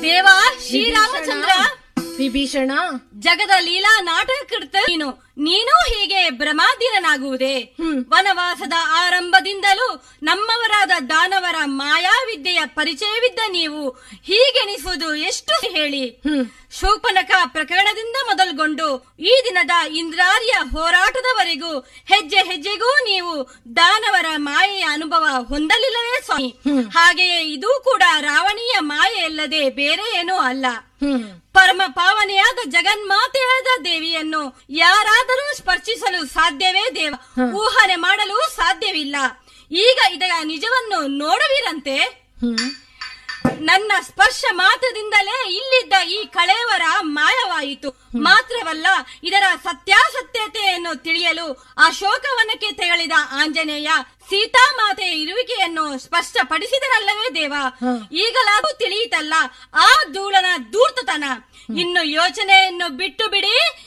ದೇವ ಶ್ರೀರಾಮಚಂದ್ರ ವಿಭೀಷಣ ಜಗದ ಲೀಲಾ ನಾಟಕೃತ ನೀನು ನೀನು ಹೀಗೆ ಭ್ರಮಾಧೀನನಾಗುವುದೇ ವನವಾಸದ ಆರಂಭದಿಂದಲೂ ನಮ್ಮವರಾದ ದಾನವರ ಮಾಯಾವಿದ್ಯೆಯ ಪರಿಚಯವಿದ್ದ ನೀವು ಹೀಗೆನಿಸುವುದು ಎಷ್ಟು ಹೇಳಿ ಶೂಪನಕ ಪ್ರಕರಣದಿಂದ ಮೊದಲುಗೊಂಡು ಈ ದಿನದ ಇಂದ್ರಾರ್ಯ ಹೋರಾಟದವರೆಗೂ ಹೆಜ್ಜೆ ಹೆಜ್ಜೆಗೂ ನೀವು ದಾನವರ ಮಾಯೆಯ ಅನುಭವ ಹೊಂದಲಿಲ್ಲವೇ ಸ್ವಾಮಿ ಹಾಗೆಯೇ ಇದು ಕೂಡ ರಾವಣಿಯ ಮಾಯೆಯಲ್ಲದೆ ಬೇರೆ ಏನೂ ಅಲ್ಲ ಪರಮ ಪಾವನೆಯಾದ ಜಗನ್ಮಾತೆಯಾದ ದೇವಿಯನ್ನು ಯಾರಾದರೂ ಸ್ಪರ್ಶಿಸಲು ಸಾಧ್ಯವೇ ದೇವ ಊಹನೆ ಮಾಡಲು ಸಾಧ್ಯವಿಲ್ಲ ಈಗ ಇದರ ನಿಜವನ್ನು ನೋಡುವಿರಂತೆ ನನ್ನ ಸ್ಪರ್ಶ ಮಾತ್ರದಿಂದಲೇ ಇಲ್ಲಿದ್ದ ಈ ಕಳೆಯವರ ಮಾಯವಾಯಿತು ಮಾತ್ರವಲ್ಲ ಇದರ ಸತ್ಯಾಸತ್ಯತೆಯನ್ನು ತಿಳಿಯಲು ಆ ಶೋಕವನಕ್ಕೆ ತೆರಳಿದ ಆಂಜನೇಯ ಸೀತಾಮಾತೆಯ ಇರುವಿಕೆಯನ್ನು ಸ್ಪಷ್ಟಪಡಿಸಿದರಲ್ಲವೇ ದೇವ ಈಗಲಾಗೂ ತಿಳಿಯಿತಲ್ಲ ಆ ಧೂಳನ ಧೂರ್ತತನ ಇನ್ನು ಯೋಚನೆಯನ್ನು ಬಿಟ್ಟು ಬಿಡಿ